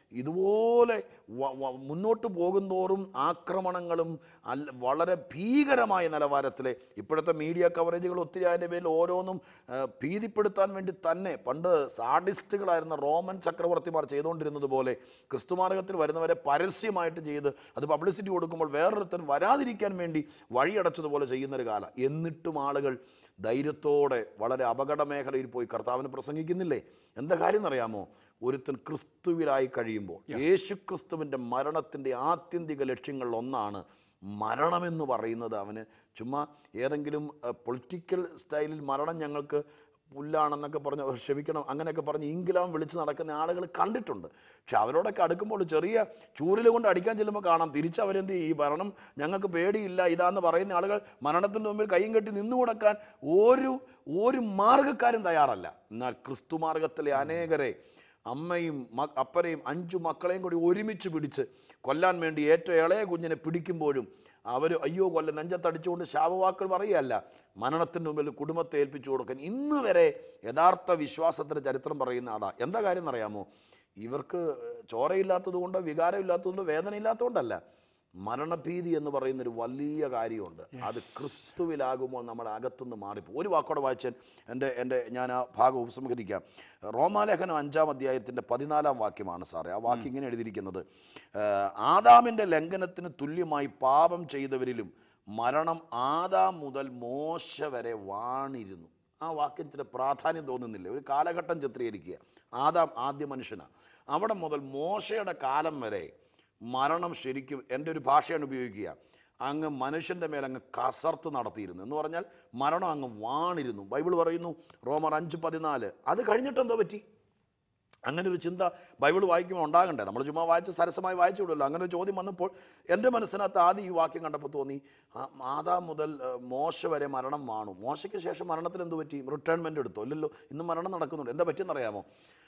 B: ഇതുപോലെ വ- വ- മുന്നോട്ട് പോകുന്തോറും ആക്രമണങ്ങളും അല്ല വളരെ ഭീകരമായ നിലവാരത്തിലെ ഇപ്പോഴത്തെ മീഡിയ കവറേജുകൾ ഒത്തിരി അതിൻ്റെ പേരിൽ ഓരോന്നും ആ, ഭീതിപ്പെടുത്താൻ വേണ്ടി തന്നെ പണ്ട് സാഡിസ്റ്റുകളായിരുന്ന റോമൻ ചക്രവർത്തിമാർ ചെയ്തുകൊണ്ടിരുന്നത് പോലെ ക്രിസ്തുമാർഗത്തിൽ വരുന്നവരെ പരസ്യമായിട്ട് ചെയ്ത് അത് പബ്ലിസിറ്റി കൊടുക്കുമ്പോൾ വേറൊരുത്തൻ വരാതിരിക്കാൻ വേണ്ടി വഴിയടച്ചതുപോലെ ചെയ്യുന്നൊരു കാലം എന്നിട്ടും ആളുകൾ ധൈര്യത്തോടെ വളരെ അപകട മേഖലയിൽ പോയി കർത്താവിന് പ്രസംഗിക്കുന്നില്ലേ എന്താ കാര്യം എന്നറിയാമോ ഒരുത്തൻ ക്രിസ്തുവിലായി കഴിയുമ്പോൾ യേശു ക്രിസ്തുവിൻ്റെ മരണത്തിൻ്റെ ആത്യന്തിക ലക്ഷ്യങ്ങളിൽ ഒന്നാണ് മരണമെന്ന് പറയുന്നത് അവന് ചുമ്മാ ഏതെങ്കിലും പൊളിറ്റിക്കൽ സ്റ്റൈലിൽ മരണം ഞങ്ങൾക്ക് പുല്ലാണെന്നൊക്കെ പറഞ്ഞ് "ഓ, ക്ഷമിക്കണം അങ്ങനെയൊക്കെ പറഞ്ഞ് ഇംഗ്ലാം വിളിച്ച് നടക്കുന്ന ആളുകൾ കണ്ടിട്ടുണ്ട് പക്ഷെ അവരോടൊക്കെ അടുക്കുമ്പോൾ ചെറിയ ചൂരിൽ കൊണ്ട് അടിക്കാൻ ചെല്ലുമ്പോൾ കാണാം തിരിച്ച് അവരെന്ത് ചെയ്യും? ഈ മരണം ഞങ്ങൾക്ക് പേടിയില്ല ഇതാന്ന് പറയുന്ന ആളുകൾ മരണത്തിൻ്റെ മുമ്പിൽ കൈയും കെട്ടി നിന്നു കൊടുക്കാൻ ഒരു ഒരു മാർഗക്കാരും തയ്യാറല്ല എന്നാൽ ക്രിസ്തു മാർഗത്തിലെ അനേകരെ അമ്മയും മ അപ്പനെയും അഞ്ചു മക്കളെയും കൂടി ഒരുമിച്ച് പിടിച്ച് കൊല്ലാൻ വേണ്ടി ഏറ്റവും ഇളയ കുഞ്ഞിനെ പിടിക്കുമ്പോഴും അവർ അയ്യോ കൊല്ല നെഞ്ചത്തടിച്ചുകൊണ്ട് ശാപവാക്കൾ പറയുകയല്ല മരണത്തിന് മുമ്പിൽ കുടുംബത്തെ ഏൽപ്പിച്ചു കൊടുക്കാൻ ഇന്ന് വരെ യഥാർത്ഥ വിശ്വാസത്തിൻ്റെ ചരിത്രം പറയുന്ന ആടാ എന്താ കാര്യം എന്നറിയാമോ ഇവർക്ക് ചോരയില്ലാത്തത് കൊണ്ടോ വികാരമില്ലാത്തതുകൊണ്ടോ വേദനയില്ലാത്തതുകൊണ്ടല്ല മരണഭീതി എന്ന് പറയുന്ന ഒരു വലിയ കാര്യമുണ്ട് അത് ക്രിസ്തുവിലാകുമ്പോൾ നമ്മുടെ അകത്തുനിന്ന് മാറിപ്പോകും ഒരു വാക്കോടെ വായിച്ചാൽ എൻ്റെ എൻ്റെ ഞാൻ ആ ഭാഗം ഉപസംഹരിക്കാം റോമാലേഖനം അഞ്ചാം അധ്യായത്തിൻ്റെ പതിനാലാം വാക്യമാണ് സാറേ ആ വാക്യം ഇങ്ങനെ എഴുതിയിരിക്കുന്നത് ഏഹ്, ആദാമിൻ്റെ ലംഘനത്തിന് തുല്യമായി പാപം ചെയ്തവരിലും മരണം ആദാം മുതൽ മോശ വരെ വാണിരുന്നു ആ വാക്യത്തിന് പ്രാധാന്യം തോന്നുന്നില്ല ഒരു കാലഘട്ടം ചിത്രീകരിക്കുക ആദാം ആദ്യ മനുഷ്യനാണ് അവിടെ മുതൽ മോശയുടെ കാലം വരെ മരണം ശരിക്കും എൻ്റെ ഒരു ഭാഷയാണ് ഉപയോഗിക്കുക അങ്ങ് മനുഷ്യൻ്റെ മേൽ അങ്ങ് കസർത്ത് നടത്തിയിരുന്നു എന്ന് പറഞ്ഞാൽ മരണം അങ്ങ് വാണിരുന്നു ബൈബിൾ പറയുന്നു റോമർ അഞ്ച് പതിനാല് അത് കഴിഞ്ഞിട്ട് എന്താ പറ്റി അങ്ങനെ ഒരു ചിന്ത ബൈബിൾ വായിക്കുമ്പോൾ ഉണ്ടാകണ്ടേ നമ്മൾ ചുമ്മാ വായിച്ച് സരസമായി വായിച്ചു വിടുമല്ലോ അങ്ങനെ ഒരു ചോദ്യം വന്നപ്പോൾ എൻ്റെ മനസ്സിനകത്ത് ആദ്യം ഈ വാക്യം കണ്ടപ്പോൾ തോന്നി ആ മാതാ മുതൽ ഏഹ്, മോശ വരെ മരണം വാണു മോശയ്ക്ക് ശേഷം മരണത്തിന് എന്ത് പറ്റി റിട്ടയർമെൻ്റ് എടുത്തോ ഇല്ലല്ലോ ഇന്ന് മരണം നടക്കുന്നുണ്ട് എന്താ പറ്റിയെന്നറിയാമോ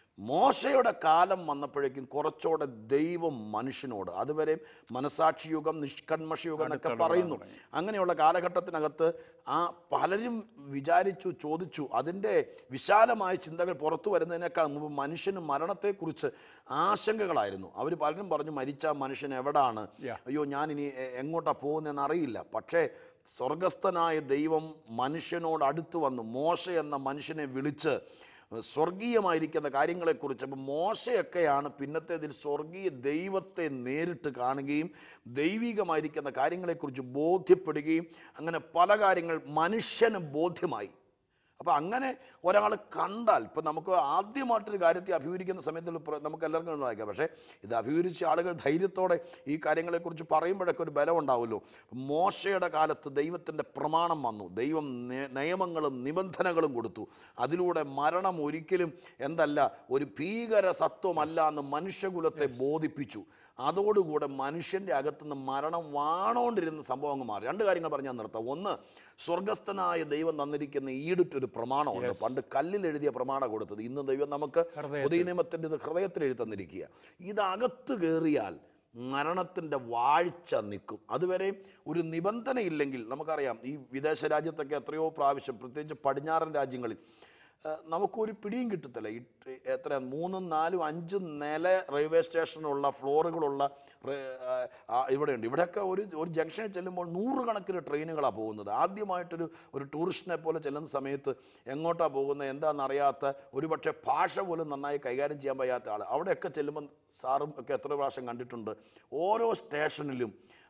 B: മോശയുടെ കാലം വന്നപ്പോഴേക്കും കുറച്ചുകൂടെ ദൈവം മനുഷ്യനോട് അതുവരെ മനസാക്ഷി യുഗം നിഷ്കന്മഷ യുഗം എന്നൊക്കെ പറയുന്നു അങ്ങനെയുള്ള കാലഘട്ടത്തിനകത്ത് ആ പലരും വിചാരിച്ചു ചോദിച്ചു അതിൻ്റെ വിശാലമായ ചിന്തകൾ പുറത്തു വരുന്നതിനേക്കാൾ മുമ്പ് മനുഷ്യന് മരണത്തെക്കുറിച്ച് ആശങ്കകളായിരുന്നു അവർ പലരും പറഞ്ഞു മരിച്ച മനുഷ്യൻ എവിടാണ് അയ്യോ ഞാൻ ഇനി എ- എങ്ങോട്ടാ പോകുന്നതെന്ന് അറിയില്ല പക്ഷേ സ്വർഗസ്ഥനായ ദൈവം മനുഷ്യനോട് അടുത്ത് വന്നു മോശ എന്ന മനുഷ്യനെ വിളിച്ച് സ്വർഗീയമായിരിക്കുന്ന കാര്യങ്ങളെക്കുറിച്ച് അപ്പം മോശയൊക്കെയാണ് പിന്നത്തേതിൽ സ്വർഗീയ ദൈവത്തെ നേരിട്ട് കാണുകയും ദൈവികമായിരിക്കുന്ന കാര്യങ്ങളെക്കുറിച്ച് ബോധ്യപ്പെടുകയും അങ്ങനെ പല കാര്യങ്ങൾ മനുഷ്യന് ബോധ്യമായി അപ്പോൾ അങ്ങനെ ഒരാൾ കണ്ടാൽ ഇപ്പം നമുക്ക് ആദ്യമായിട്ടൊരു കാര്യത്തെ അഭിമുഖിക്കുന്ന സമയത്ത് പ്ര- നമുക്ക് എല്ലാവർക്കും ഉണ്ടായിരിക്കാം പക്ഷേ ഇത് അഭിമുഖിച്ച ആളുകൾ ധൈര്യത്തോടെ ഈ കാര്യങ്ങളെക്കുറിച്ച് പറയുമ്പോഴൊക്കെ ഒരു ബലം ഉണ്ടാവുമല്ലോ മോശയുടെ കാലത്ത് ദൈവത്തിൻ്റെ പ്രമാണം വന്നു ദൈവം നേ- നിയമങ്ങളും നിബന്ധനകളും കൊടുത്തു അതിലൂടെ മരണം ഒരിക്കലും എന്തല്ല ഒരു ഭീകര സത്വമല്ല എന്ന് മനുഷ്യകുലത്തെ ബോധിപ്പിച്ചു അതോടുകൂടെ മനുഷ്യൻ്റെ അകത്തുനിന്ന് മരണം വാണോണ്ടിരുന്ന സംഭവം അങ്ങ് മാറി രണ്ട് കാര്യങ്ങൾ പറഞ്ഞാൽ നിർത്താം ഒന്ന് സ്വർഗസ്ഥനായ ദൈവം തന്നിരിക്കുന്ന ഈടിട്ടൊരു പ്രമാണമുണ്ട് പണ്ട് കല്ലിൽ എഴുതിയ പ്രമാണം കൊടുത്തത് ഇന്ന് ദൈവം നമുക്ക് പുതിയ നിയമത്തിൻ്റെ ഇത് ഹൃദയത്തിൽ എഴുതി തന്നിരിക്കുക ഇതകത്ത് കയറിയാൽ മരണത്തിൻ്റെ വാഴ്ച നിൽക്കും അതുവരെ ഒരു നിബന്ധനയില്ലെങ്കിൽ നമുക്കറിയാം ഈ വിദേശ രാജ്യത്തൊക്കെ എത്രയോ പ്രാവശ്യം പ്രത്യേകിച്ച് പടിഞ്ഞാറൻ രാജ്യങ്ങളിൽ ആ, നമുക്കൊരു പിടിയും കിട്ടത്തില്ല ഈ ട്രെ- എത്ര മൂന്നും നാലും അഞ്ചും നില റെയിൽവേ സ്റ്റേഷനുള്ള ഫ്ലോറുകളുള്ള റേ- ആ, ആ, ഇവിടെയുണ്ട് ഇവിടെയൊക്കെ ഒരു ഒരു ജംഗ്ഷനിൽ ചെല്ലുമ്പോൾ നൂറുകണക്കിന് ട്രെയിനുകളാണ് പോകുന്നത് ആദ്യമായിട്ടൊരു ഒരു ടൂറിസ്റ്റിനെ പോലെ ചെല്ലുന്ന സമയത്ത് എങ്ങോട്ടാണ് പോകുന്നത് എന്താണെന്നറിയാത്ത ഒരുപക്ഷെ ഭാഷ പോലും നന്നായി കൈകാര്യം ചെയ്യാൻ വയ്യാത്ത ആൾ അവിടെയൊക്കെ ചെല്ലുമ്പോൾ സാറും ഒക്കെ എത്ര പ്രാവശ്യം കണ്ടിട്ടുണ്ട് ഓരോ സ്റ്റേഷനിലും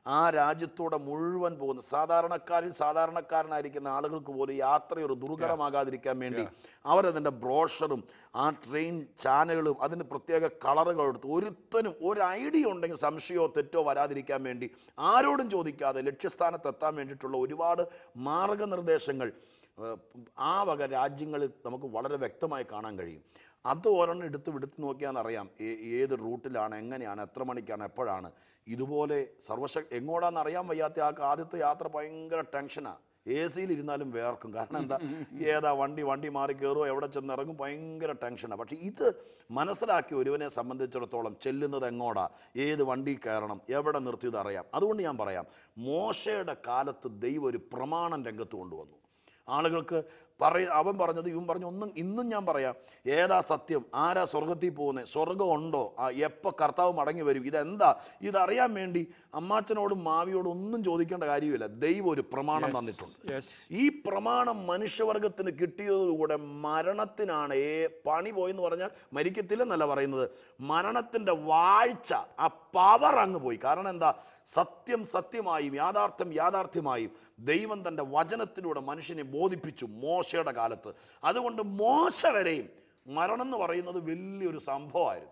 B: ആ രാജ്യത്തൂടെ മുഴുവൻ പോകുന്ന സാധാരണക്കാരിൽ സാധാരണക്കാരനായിരിക്കുന്ന ആളുകൾക്ക് പോലും യാത്ര ഒരു ദുർഘടമാകാതിരിക്കാൻ വേണ്ടി അവരതിൻ്റെ ബ്രോഷറും ആ ട്രെയിൻ ചാനലുകളും അതിന് പ്രത്യേക കളറുകൾ എടുത്ത് ഒരുത്തനും ഒരു ഐഡിയ ഉണ്ടെങ്കിൽ സംശയമോ തെറ്റോ വരാതിരിക്കാൻ വേണ്ടി ആരോടും ചോദിക്കാതെ ലക്ഷ്യസ്ഥാനത്ത് എത്താൻ വേണ്ടിയിട്ടുള്ള ഒരുപാട് മാർഗനിർദ്ദേശങ്ങൾ ഏഹ്, ആ വക രാജ്യങ്ങളിൽ നമുക്ക് വളരെ വ്യക്തമായി കാണാൻ കഴിയും അത് ഒരെണ്ണം എടുത്ത് എടുത്ത് നോക്കിയാൽ അറിയാം ഏ- ഏത് റൂട്ടിലാണ് എങ്ങനെയാണ് എത്ര മണിക്കാണ് എപ്പോഴാണ് ഇതുപോലെ സർവശക്തി എങ്ങോട്ടാന്ന് അറിയാൻ വയ്യാത്ത ആ ആദ്യത്തെ യാത്ര ഭയങ്കര ടെൻഷനാണ് എ സിയിൽ ഇരുന്നാലും വേർക്കും കാരണം എന്താ ഏതാ വണ്ടി വണ്ടി മാറി കയറുമോ എവിടെ ചെന്ന് ഇറങ്ങും ഭയങ്കര ടെൻഷനാണ് പക്ഷേ ഇത് മനസ്സിലാക്കി ഒരുവനെ സംബന്ധിച്ചിടത്തോളം ചെല്ലുന്നത് എങ്ങോട്ടാ ഏത് വണ്ടി കയറണം എവിടെ നിർത്തിയത് അറിയാം അതുകൊണ്ട് ഞാൻ പറയാം മോശയുടെ കാലത്ത് ദൈവം ഒരു പ്രമാണം രംഗത്ത് കൊണ്ടുവന്നു ആളുകൾക്ക് പറയ അവൻ പറഞ്ഞത് ഇവൻ പറഞ്ഞു ഒന്നും ഇന്നും ഞാൻ പറയാം ഏതാ സത്യം ആരാ സ്വർഗത്തിൽ പോകുന്നത് സ്വർഗം ഉണ്ടോ ആ എപ്പോൾ കർത്താവ് മടങ്ങി വരും ഇതെന്താ ഇതറിയാൻ വേണ്ടി അമ്മാച്ചനോടും മാവിയോടും ഒന്നും ചോദിക്കേണ്ട കാര്യമില്ല ദൈവം ഒരു പ്രമാണം തന്നിട്ടുണ്ട്
A: യെസ്
B: ഈ പ്രമാണം മനുഷ്യവർഗത്തിന് കിട്ടിയതോടുകൂടെ മരണത്തിനാണ് ഏ പണി പോയെന്ന് പറഞ്ഞാൽ മരിക്കത്തില്ലെന്നല്ല പറയുന്നത് മരണത്തിൻ്റെ വാഴ്ച ആ പവർ അങ്ങ് പോയി കാരണം എന്താ സത്യം സത്യമായും യാഥാർത്ഥ്യം യാഥാർത്ഥ്യമായും ദൈവം തൻ്റെ വചനത്തിലൂടെ മനുഷ്യനെ ബോധിപ്പിച്ചു മോശയുടെ കാലത്ത് അതുകൊണ്ട് മോശ വരെയും മരണം എന്ന് പറയുന്നത് വലിയൊരു സംഭവമായിരുന്നു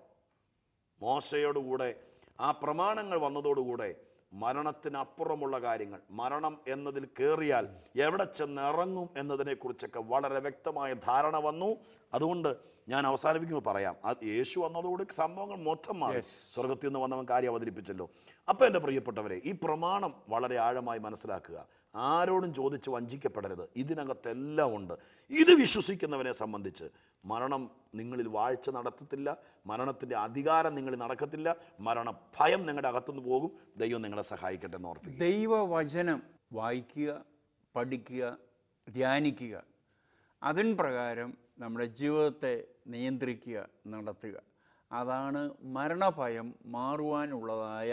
B: മോശയോടുകൂടെ ആ പ്രമാണങ്ങൾ വന്നതോടുകൂടെ മരണത്തിനപ്പുറമുള്ള കാര്യങ്ങൾ മരണം എന്നതിൽ കയറിയാൽ എവിടെ ചെന്ന് ഇറങ്ങും എന്നതിനെക്കുറിച്ചൊക്കെ വളരെ വ്യക്തമായ ധാരണ വന്നു അതുകൊണ്ട് ഞാൻ അവസാനിപ്പിക്കുമ്പോൾ പറയാം അത് യേശു വന്നതോടെ സംഭവങ്ങൾ മൊത്തം മാറി സ്വർഗത്തിൽ നിന്ന് വന്നവൻ കാര്യം അവതരിപ്പിച്ചല്ലോ അപ്പോൾ എൻ്റെ പ്രിയപ്പെട്ടവരെ ഈ പ്രമാണം വളരെ ആഴമായി മനസ്സിലാക്കുക ആരോടും ചോദിച്ച് വഞ്ചിക്കപ്പെടരുത് ഇതിനകത്തെല്ലാം ഉണ്ട് ഇത് വിശ്വസിക്കുന്നവനെ സംബന്ധിച്ച് മരണം നിങ്ങളിൽ വാഴ്ച നടത്തത്തില്ല മരണത്തിൻ്റെ അധികാരം നിങ്ങളിൽ നടക്കത്തില്ല മരണ ഭയം നിങ്ങളുടെ അകത്തുനിന്ന് പോകും ദൈവം നിങ്ങളെ സഹായിക്കട്ടെ എന്ന് ഓർപ്പിക്കും
A: ദൈവവചനം വായിക്കുക പഠിക്കുക ധ്യാനിക്കുക അതിൻ പ്രകാരം നമ്മുടെ ജീവിതത്തെ നിയന്ത്രിക്കുക നടത്തുക അതാണ് മരണഭയം മാറുവാനുള്ളതായ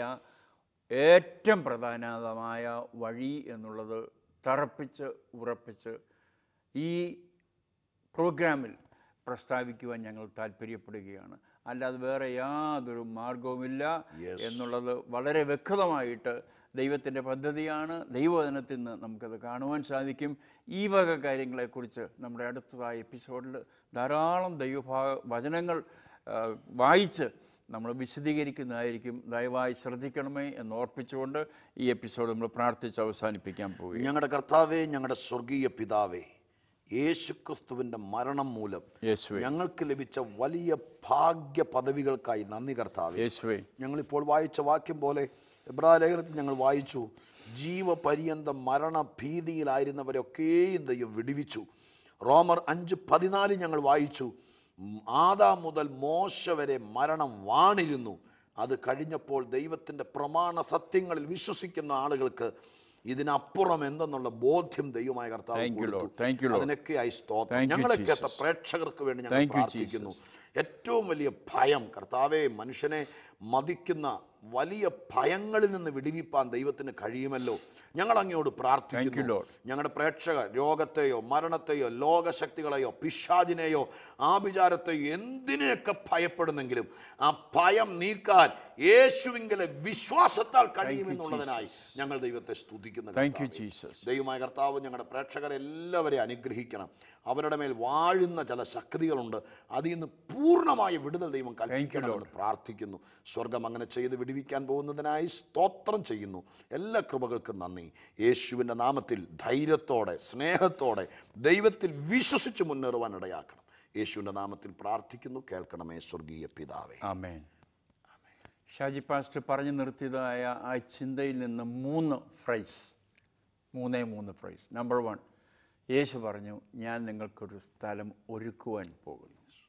A: ഏറ്റവും പ്രധാനമായ വഴി എന്നുള്ളത് തറപ്പിച്ച് ഉറപ്പിച്ച് ഈ പ്രോഗ്രാമിൽ പ്രസ്താവിക്കുവാൻ ഞങ്ങൾ താല്പര്യപ്പെടുകയാണ് അല്ലാതെ വേറെ യാതൊരു മാർഗവുമില്ല എന്നുള്ളത് വളരെ വ്യക്തമായിട്ട് ദൈവത്തിൻ്റെ പദ്ധതിയാണ് ദൈവവചനത്തിൽ നിന്ന് നമുക്കത് കാണുവാൻ സാധിക്കും ഈ വക കാര്യങ്ങളെക്കുറിച്ച് നമ്മുടെ അടുത്തതായ എപ്പിസോഡിൽ ധാരാളം ദൈവഭാഗ വചനങ്ങൾ ആ, വായിച്ച് നമ്മൾ വിശദീകരിക്കുന്നതായിരിക്കും ദയവായി ശ്രദ്ധിക്കണമേ എന്ന് ഓർപ്പിച്ചുകൊണ്ട് ഈ എപ്പിസോഡ് നമ്മൾ പ്രാർത്ഥിച്ച് അവസാനിപ്പിക്കാൻ പോവുകയാണ്
B: ഞങ്ങളുടെ കർത്താവേ ഞങ്ങളുടെ സ്വർഗീയ പിതാവേ യേശുക്രിസ്തുവിൻ്റെ മരണം മൂലം
A: യേശുവേ
B: ഞങ്ങൾക്ക് ലഭിച്ച വലിയ ഭാഗ്യ പദവികൾക്കായി നന്ദി കർത്താവേ
A: യേശുവേ
B: ഞങ്ങളിപ്പോൾ വായിച്ച വാക്യം പോലെ എബ്രാലേഖനത്തിൽ ഞങ്ങൾ വായിച്ചു ജീവപര്യന്തം മരണ ഭീതിയിലായിരുന്നവരൊക്കെയും ദൈവം വിടുവിച്ചു റോമർ അഞ്ച് പതിനാല് ഞങ്ങൾ വായിച്ചു ഉം, ആദാം മുതൽ മോശ വരെ മരണം വാണിരുന്നു അത് കഴിഞ്ഞപ്പോൾ ദൈവത്തിൻ്റെ പ്രമാണ സത്യങ്ങളിൽ വിശ്വസിക്കുന്ന ആളുകൾക്ക് ഇതിനപ്പുറം എന്തെന്നുള്ള ബോധ്യം ദൈവമായ കർത്താവ്
A: Thank you,
B: കൊടുത്തു.
A: Lord. Thank you, Lord.
B: അതിനൊക്കെയായി സ്തോത്രം
A: Thank you,
B: ഞങ്ങളെ കേട്ട
A: Jesus.
B: പ്രേക്ഷകർക്ക് വേണ്ടി ഞങ്ങൾ
A: Thank you,
B: പ്രാർത്ഥിക്കുന്നു ഏറ്റവും വലിയ ഭയം കർത്താവെ മനുഷ്യനെ മതിക്കുന്ന വലിയ ഭയങ്ങളിൽ നിന്ന് വിടിവിപ്പാൻ ദൈവത്തിന് കഴിയുമല്ലോ ഞങ്ങൾ അങ്ങയോട്
A: Thank you,
B: പ്രാർത്ഥിക്കുന്നു
A: Lord.
B: ഞങ്ങളുടെ പ്രേക്ഷകർ രോഗത്തെയോ മരണത്തെയോ ലോകശക്തികളെയോ പിശാചിനെയോ ആഭിചാരത്തെയോ എന്തിനെയൊക്കെ ഭയപ്പെടുന്നെങ്കിലും ആ ഭയം നീക്കാൻ യേശുവിങ്കലെ വിശ്വാസത്താൽ കഴിയുമെന്നുള്ളതിനായി ഞങ്ങൾ ദൈവത്തെ സ്തുതിക്കുന്നു
A: താങ്ക് യു
B: കർത്താവേ.
A: ജീസസ്
B: ദൈവമായ കർത്താവ് ഞങ്ങളുടെ പ്രേക്ഷകരെ എല്ലാവരെയും അനുഗ്രഹിക്കണം അവരുടെ മേൽ വാഴുന്ന ചില ശക്തികളുണ്ട് അതിൽ നിന്ന് പൂർണ്ണമായ വിടുതൽ ദൈവം കൽപ്പിക്കണമെന്ന് പ്രാർത്ഥിക്കുന്നു സ്വർഗം അങ്ങനെ ചെയ്ത് വിടുവിക്കാൻ പോകുന്നതിനായി സ്തോത്രം ചെയ്യുന്നു എല്ലാ കൃപകൾക്കും നന്ദി യേശുവിൻ്റെ നാമത്തിൽ ധൈര്യത്തോടെ സ്നേഹത്തോടെ ദൈവത്തിൽ വിശ്വസിച്ച് മുന്നേറുവാൻ ഇടയാക്കണം യേശുവിൻ്റെ നാമത്തിൽ പ്രാർത്ഥിക്കുന്നു കേൾക്കണമേ സ്വർഗീയ പിതാവേ
A: ആമേൻ ഷാജി പാസ്റ്റർ പറഞ്ഞു നിർത്തിയതായ ആ ചിന്തയിൽ നിന്ന് മൂന്ന് ഫ്രൈസ് മൂന്നേ മൂന്ന് ഫ്രൈസ് നമ്പർ വൺ യേശു പറഞ്ഞു ഞാൻ നിങ്ങൾക്കൊരു സ്ഥലം ഒരുക്കുവാൻ പോകുന്നു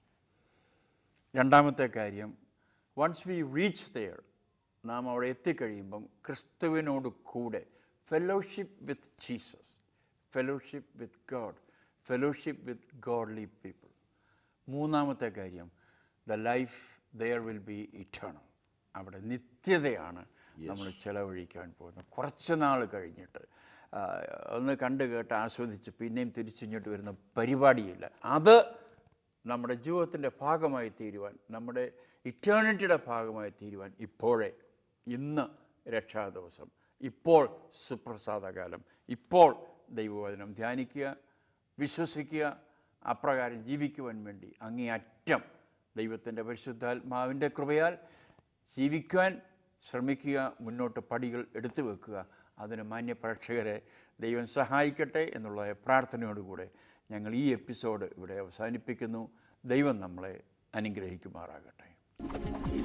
A: രണ്ടാമത്തെ കാര്യം വൺസ് വി റീച്ച് ദെയർ നാം അവിടെ എത്തിക്കഴിയുമ്പം ക്രിസ്തുവിനോട് കൂടെ fellowship with Jesus fellowship with God fellowship with godly people മൂന്നാമത്തെ കാര്യം the life there will be eternal അവിടെ നിത്യതയാണ് നമ്മൾ ചിലവഴിക്കാൻ പോകുന്നത് കുറച്ച് നാൾ കഴിഞ്ഞിട്ട് ആ, ഒന്ന് കണ്ട് കേട്ട് ആസ്വദിച്ച് പിന്നെയും തിരിച്ചിങ്ങോട്ട് വരുന്ന പരിപാടിയില്ല അത് നമ്മുടെ ജീവിതത്തിൻ്റെ ഭാഗമായി തീരുവാൻ നമ്മുടെ ഇറ്റേണിറ്റിയുടെ ഭാഗമായി തീരുവാൻ ഇപ്പോഴേ ഇന്ന് രക്ഷാദിവസം ഇപ്പോൾ സുപ്രസാദകാലം ഇപ്പോൾ ദൈവവചനം ധ്യാനിക്കുക വിശ്വസിക്കുക അപ്രകാരം ജീവിക്കുവാൻ വേണ്ടി അങ്ങേയറ്റം ദൈവത്തിൻ്റെ പരിശുദ്ധാത്മാവിൻ്റെ കൃപയാൽ ജീവിക്കുവാൻ ശ്രമിക്കുക മുന്നോട്ട് പടികൾ എടുത്തു വെക്കുക അതിന് മാന്യപ്രേക്ഷകരെ ദൈവം സഹായിക്കട്ടെ എന്നുള്ള പ്രാർത്ഥനയോടുകൂടെ ഞങ്ങൾ ഈ എപ്പിസോഡ് ഇവിടെ അവസാനിപ്പിക്കുന്നു ദൈവം നമ്മളെ അനുഗ്രഹിക്കുമാറാകട്ടെ